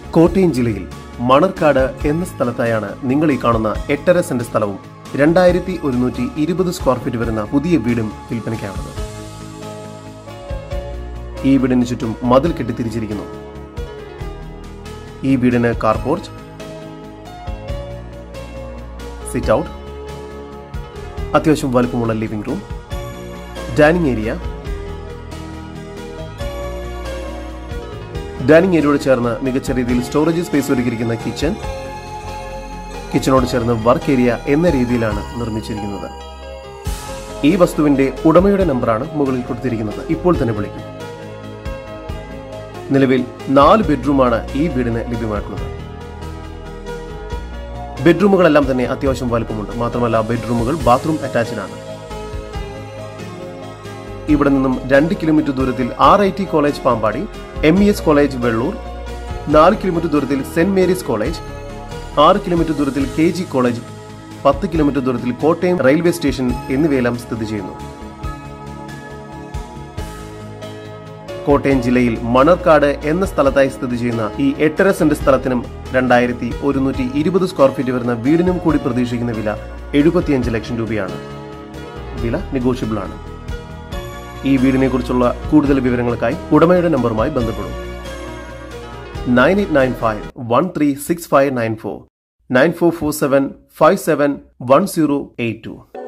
കോട്ടയം ജില്ലയിൽ മണർക്കാട് എന്ന സ്ഥലത്തായാണ് നിങ്ങൾ ഈ കാണുന്ന എട്ടര സെന്റ് സ്ഥലവും രണ്ടായിരത്തി ഒരുന്നൂറ്റി ഇരുപത് സ്ക്വയർ ഫീറ്റ് വരുന്ന പുതിയ വീടും വിൽപ്പനയ്ക്കാണുള്ളത് ഈ വീടിന് ചുറ്റും മതിൽ കെട്ടി തിരിച്ചിരിക്കുന്നു ഈ വീടിന് കാർ പോർച്ച് സിറ്റ് ഔട്ട് അത്യാവശ്യം വലുപ്പമുള്ള living room dining area dining ഏരിയയോട് ചേർന്ന് മികച്ച രീതിയിൽ സ്റ്റോറേജ് സ്പേസ് ഒരുക്കിയിരിക്കുന്ന കിച്ചൺ കിച്ചണോട് ചേർന്ന് വർക്ക് ഏരിയ എന്ന രീതിയിലാണ് നിർമ്മിച്ചിരിക്കുന്നത് ഈ വസ്തുവിന്റെ ഉടമയുടെ നമ്പറാണ് മുകളിൽ കൊടുത്തിരിക്കുന്നത് ഇപ്പോൾ തന്നെ വിളിക്കും നിലവിൽ നാല് ബെഡ്റൂമാണ് ഈ വീടിന് ലഭ്യമായിട്ടുള്ളത് ബെഡ്റൂമുകളെല്ലാം തന്നെ അത്യാവശ്യം വലുപ്പമുണ്ട് മാത്രമല്ല ബെഡ്റൂമുകൾ ബാത്റൂം അറ്റാച്ച്ഡ് ആണ് ഇവിടെ നിന്നും രണ്ട് കിലോമീറ്റർ ദൂരത്തിൽ R I T college Pampady M E S college Vellur നാല് കിലോമീറ്റർ ദൂരത്തിൽ സെന്റ് മേരീസ് കോളേജ് ആറ് കിലോമീറ്റർ ദൂരത്തിൽ കെ ജി കോളേജ് പത്ത് കിലോമീറ്റർ ദൂരത്തിൽ കോട്ടയം റെയിൽവേ സ്റ്റേഷൻ എന്നിവയെല്ലാം സ്ഥിതി ചെയ്യുന്നു കോട്ടയം ജില്ലയിൽ മണർക്കാട് എന്ന സ്ഥലത്തായി സ്ഥിതി ചെയ്യുന്ന ഈ എട്ടര സെന്റ് സ്ഥലത്തിനും രണ്ടായിരത്തി ഒരുന്നൂറ്റി ഇരുപത് സ്ക്വയർ ഫീറ്റ് വരുന്ന വീടിനും കൂടി പ്രതീക്ഷിക്കുന്ന വില എഴുപത്തിയഞ്ച് ലക്ഷം രൂപയാണ് വില നെഗോഷ്യബിൾ ആണ് ഈ വീടിനെ കുറിച്ചുള്ള കൂടുതൽ വിവരങ്ങൾക്കായി ഉടമയുടെ നമ്പറുമായി ബന്ധപ്പെടും nine eight nine five one three six five nine four nine four four seven five seven one zero eight to